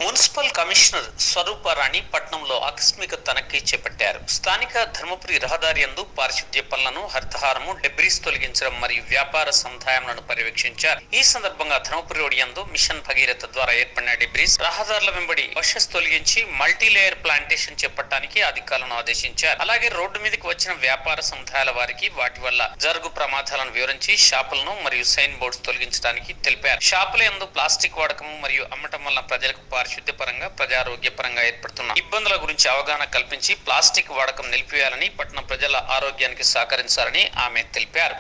Municipal commissioner Swarupa Rani పట్నంలో ఆకస్మిక తనిఖీ చేపట్టారు స్థానిక ధర్మపురి రహదారి యందు పారిశుద్ధ్య పనులను హరితహారము డెబ్రీస్ తొలగించడం మరియు వ్యాపార సముదాయములను పర్యవేక్షించారు ఈ సందర్భంగా ధర్మపురి రోడ్ యందు మిషన్ భగీరథ ద్వారా ఏర్పడిన డెబ్రీస్ రహదారుల వెంబడి బషెస్ తొలగించి మల్టీ లేయర్ ప్లాంటేషన్ చేపట్టడానికి అధికారులను ఆదేశించారు అలాగే రోడ్డు మీదకి వచ్చిన వ్యాపార సముదాయాల వారికి వాటి వల్ల జరుగు ప్రమాదాలను వివరించి షాపులను మరియు సైన్ బోర్డ్స్ తొలగించడానికి తెలిపారు షాపుల యందు ప్లాస్టిక్ వాడకము మరియు అమ్మటం వల్ల ప్రజలకు పారిశుద్ధ్య పరంగా ప్రజారోగ్య పరంగా ఏర్పడుతున్న ఇబ్బందుల గురించి అవగాహన కల్పించి ప్లాస్టిక్ వాడకం నిలిపివేయాలని పట్టణ ప్రజల ఆరోగ్యానికి సహకరించాలని ఆమె తెలిపారు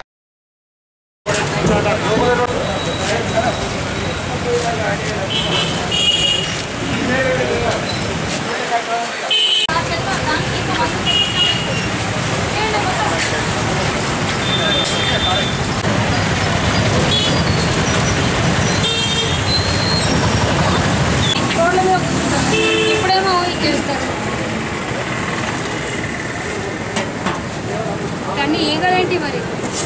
రోడ్ల మీద కూర్చుంటారు. ఇప్పుడేమో ఇచ్చేస్తారు కానీ ఈగలేంటి మరి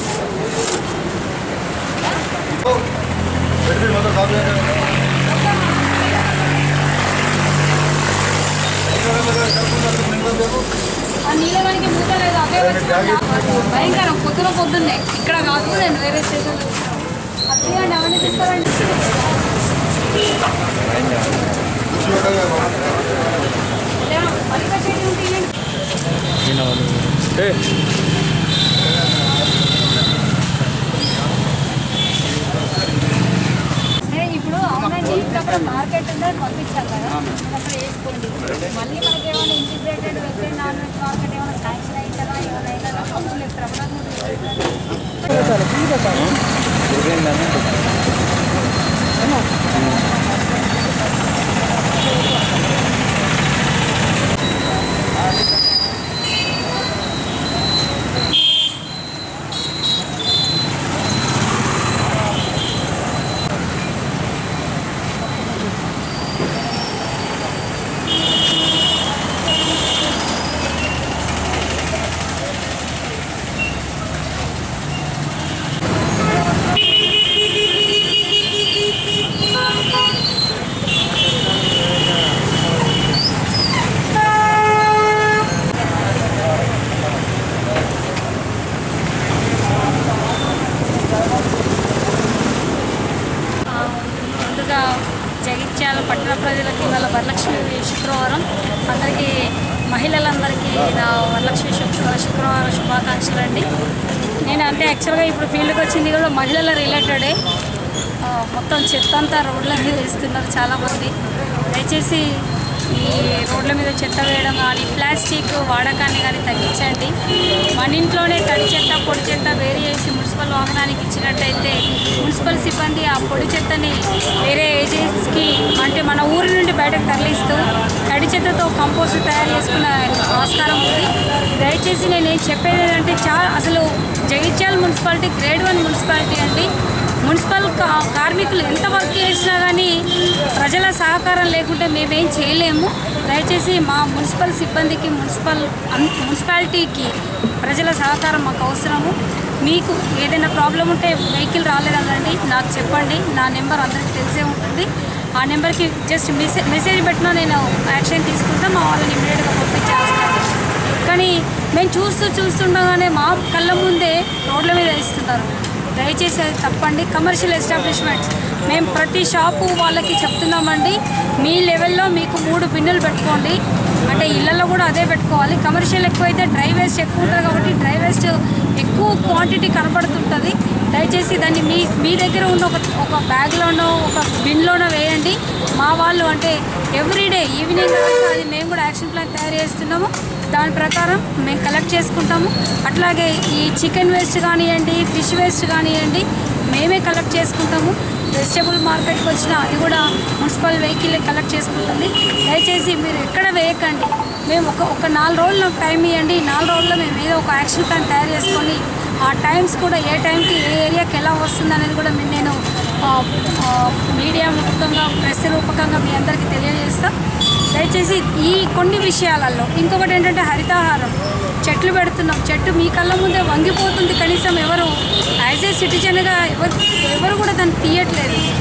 ఆ నీళ్ళకి మూత లేదు అవే వచ్చి భయంకరం పొద్దున పొద్దున్నే ఇక్కడ కాదు నేను వేరే స్టేషన్ అట్లా అవన్నీ తీస్తారండి ఏమో పలిక చెట్టు ఉంటే ఇవ్వండి. సరే ఇప్పుడు అవునండి ఇప్పుడు అక్కడ మార్కెట్ ఉంటే పంపించాలి కదా అక్కడ వేసుకోండి మళ్ళీ మనకి ఏమైనా integrated veg and non veg market ఏమైనా శాంక్షన్ అవుతుందా ఏమైనా అవుతుందా పంపులు ప్రభుత్వం ముందుగా జగిత్యాల పట్టణ ప్రజలకి వాళ్ళ వరలక్ష్మి శుక్రవారం అందరికీ మహిళలందరికీ నా వరలక్ష్మి శుక్ర శుక్రవారం శుభాకాంక్షలు అండి నేను అంటే యాక్చువల్గా ఇప్పుడు ఫీల్డ్కి వచ్చింది కూడా మహిళల రిలేటెడే ఆ, మొత్తం చెత్త అంతా రోడ్ల మీద వేస్తున్నారు చాలామంది దయచేసి ఈ రోడ్ల మీద చెత్త వేయడం కానీ ప్లాస్టిక్ వాడకాన్ని కానీ తగ్గించండి మన ఇంట్లోనే తడి చెత్త పొడి చెత్త వేరు చేసి మున్సిపల్ వాహనానికి ఇచ్చినట్టయితే మున్సిపల్ సిబ్బంది ఆ పొడి చెత్తని వేరే ఏజెన్సీకి అంటే మన ఊరి నుండి బయటకు తరలిస్తూ తడి చెత్తతో కంపోస్ట్ తయారు చేసుకున్న ఆస్కారం ఉంది దయచేసి నేను ఏం చెప్పేది ఏంటంటే చాలా అసలు Jagtial municipality grade one municipality అండి మున్సిపల్ కా- కార్మికులు ఎంత వర్క్ చేసినా కానీ ప్రజల సహకారం లేకుంటే మేమేం చేయలేము దయచేసి మా మున్సిపల్ సిబ్బందికి మున్సిపల్ అన్- మున్సిపాలిటీకి ప్రజల సహకారం మాకు అవసరము మీకు ఏదైనా ప్రాబ్లం ఉంటే వెహికల్ రాలేదనండి నాకు చెప్పండి నా నెంబర్ అందరికీ తెలిసే ఉంటుంది ఆ నెంబర్కి జస్ట్ మెసేజ్ మెసేజ్ పెట్టినా నేను యాక్షన్ తీసుకుంటా మా వాళ్ళని ఇమీడియట్గా పంపించే ఆస్కారం ఉంది. కానీ మేము చూస్తూ చూస్తుండగానే మా కళ్ళ ముందే రోడ్ల మీద ఇస్తున్నారు దయచేసి అది తప్పండి కమర్షియల్ ఎస్టాబ్లిష్మెంట్స్ మేము ప్రతి షాపు వాళ్ళకి చెప్తున్నామండి మీ లెవెల్లో మీకు మూడు బిన్నులు పెట్టుకోండి అంటే ఇళ్ళల్లో కూడా అదే పెట్టుకోవాలి కమర్షియల్ ఎక్కువైతే డ్రై వేస్ట్ ఎక్కువ ఉంటుంది కాబట్టి డ్రై వేస్ట్ ఎక్కువ క్వాంటిటీ కనపడుతుంటుంది దయచేసి దాన్ని మీ మీ దగ్గర ఉన్న ఒక ఒక బ్యాగ్లోనో ఒక బిన్లోనో వేయండి మా వాళ్ళు అంటే ఎవ్రీడే ఈవినింగ్ అవర్స్ అది మేము కూడా యాక్షన్ ప్లాన్ తయారు చేస్తున్నాము దాని ప్రకారం మేము కలెక్ట్ చేసుకుంటాము అట్లాగే ఈ చికెన్ వేస్ట్ కానివ్వండి ఫిష్ వేస్ట్ కానివ్వండి మేమే కలెక్ట్ చేసుకుంటాము వెజిటబుల్ మార్కెట్కి వచ్చిన అది కూడా మున్సిపల్ వెహికల్ కలెక్ట్ చేసుకుంటుంది దయచేసి మీరు ఎక్కడ వేయకండి మేము ఒక ఒక నాలుగు రోజులు నాకు టైం ఇవ్వండి ఈ నాలుగు రోజుల్లో మేము ఏదో ఒక యాక్షన్ ప్లాన్ తయారు చేసుకొని ఆ టైమ్స్ కూడా ఏ టైంకి ఏ ఏరియాకి ఎలా వస్తుంది అనేది కూడా మీ- నేను ఆ, ఆ, మీడియా రూపకంగా ప్రెస్ రూపకంగా మీ అందరికీ తెలియజేస్తా దయచేసి ఈ కొన్ని విషయాలలో ఇంకొకటి ఏంటంటే హరితాహారం చెట్లు పెడుతున్నాం చెట్టు మీ కళ్ళ ముందే వంగిపోతుంది కనీసం ఎవరు యాజ్ ఏ సిటిజన్గా ఎవరు ఎవరు కూడా దాన్ని తీయట్లేదు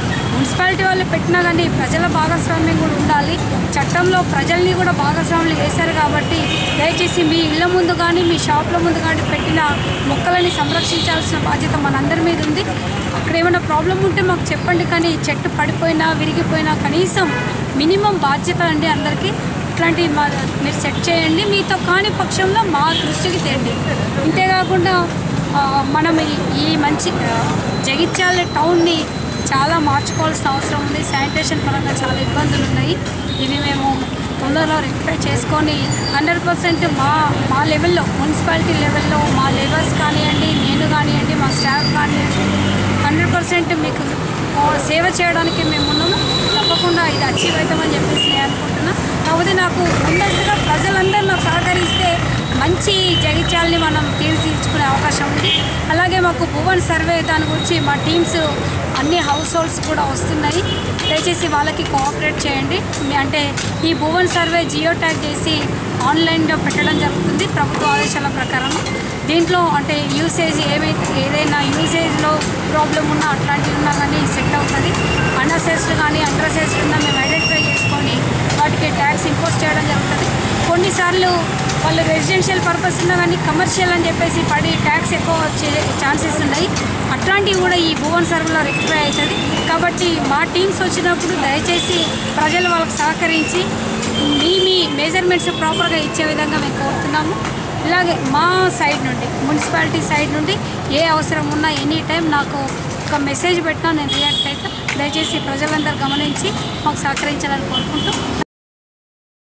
మున్సిపాలిటీ వాళ్ళు పెట్టినా కానీ ప్రజల భాగస్వామ్యం కూడా ఉండాలి చట్టంలో ప్రజల్ని కూడా భాగస్వాములు చేశారు కాబట్టి దయచేసి మీ ఇళ్ళ ముందు కానీ మీ షాప్ల ముందు కానీ పెట్టిన మొక్కలని సంరక్షించాల్సిన బాధ్యత మనందరి మీద ఉంది అక్కడ ఏమైనా ప్రాబ్లం ఉంటే మాకు చెప్పండి కానీ చెట్టు పడిపోయినా విరిగిపోయినా కనీసం మినిమం బాధ్యత అండి అందరికీ ఇట్లాంటివి మా మీరు సెట్ చేయండి మీతో కాని పక్షంలో మా దృష్టికి తేండి ఇంతేకాకుండా ఆ, మనం ఈ- ఈ మంచి ఆ, జగిత్యాల టౌన్ని చాలా మార్చుకోవాల్సిన అవసరం ఉంది శానిటేషన్ పరంగా చాలా ఇబ్బందులు ఉన్నాయి ఇవి మేము తొందరలో రెక్టిఫై చేసుకొని హండ్రెడ్ పర్సెంట్ మా మా లెవెల్లో మున్సిపాలిటీ లెవెల్లో మా లేబర్స్ కానివ్వండి నేను కానివ్వండి మా స్టాఫ్ కానివ్వండి హండ్రెడ్ పర్సెంట్ మీకు ఆ, సేవ చేయడానికి మేము ఉన్నాము తప్పకుండా ఇది అచీవ్ అవుతామని చెప్పేసి నేను అనుకుంటున్నా కాకపోతే నాకు ముందస్తుగా ప్రజలందరూ నాకు సహకరిస్తే మంచి జగిత్యాలని మనం తీర్చిదిద్దుకునే అవకాశం ఉంది అలాగే మాకు భువన్ సర్వే దాని గురించి మా టీమ్స్ అన్ని హౌస్ హోల్డ్స్ కూడా వస్తున్నాయి దయచేసి వాళ్ళకి కోఆపరేట్ చేయండి మీ- అంటే ఈ భువన్ సర్వే జియో ట్యాగ్ చేసి ఆన్లైన్లో పెట్టడం జరుగుతుంది ప్రభుత్వ ఆదేశాల ప్రకారం దీంట్లో అంటే యూసేజ్ ఏమైతే ఏదైనా యూసేజ్లో ప్రాబ్లం ఉన్నా అట్లాంటివి ఉన్నా కానీ సెట్ అవుతుంది అండర్సెస్డ్ కానీ అండర్సెస్డ్ ఉన్నా మేము ఐడెంటిఫై చేసుకొని వాటికి ట్యాక్స్ ఇంపోజ్ చేయడం జరుగుతుంది కొన్నిసార్లు వాళ్ళు రెసిడెన్షియల్ పర్పస్ ఉన్నా కానీ కమర్షియల్ అని చెప్పేసి పడి ట్యాక్స్ ఎక్కువ వచ్చే ఛాన్సెస్ ఉన్నాయి అట్లాంటివి కూడా ఈ భువన్ సర్వీలో రెక్టిఫై అవుతుంది కాబట్టి మా టీమ్స్ వచ్చినప్పుడు దయచేసి ప్రజలు వాళ్ళకి సహకరించి మీ మీ మెజర్మెంట్స్ ప్రాపర్గా ఇచ్చే విధంగా మేము కోరుతున్నాము ఇలాగే మా సైడ్ నుండి మున్సిపాలిటీ సైడ్ నుండి ఏ అవసరం ఉన్నా ఎనీ టైం నాకు ఒక మెసేజ్ పెట్టినా నేను రియాక్ట్ అయితే దయచేసి ప్రజలందరూ గమనించి మాకు సహకరించాలని కోరుకుంటూ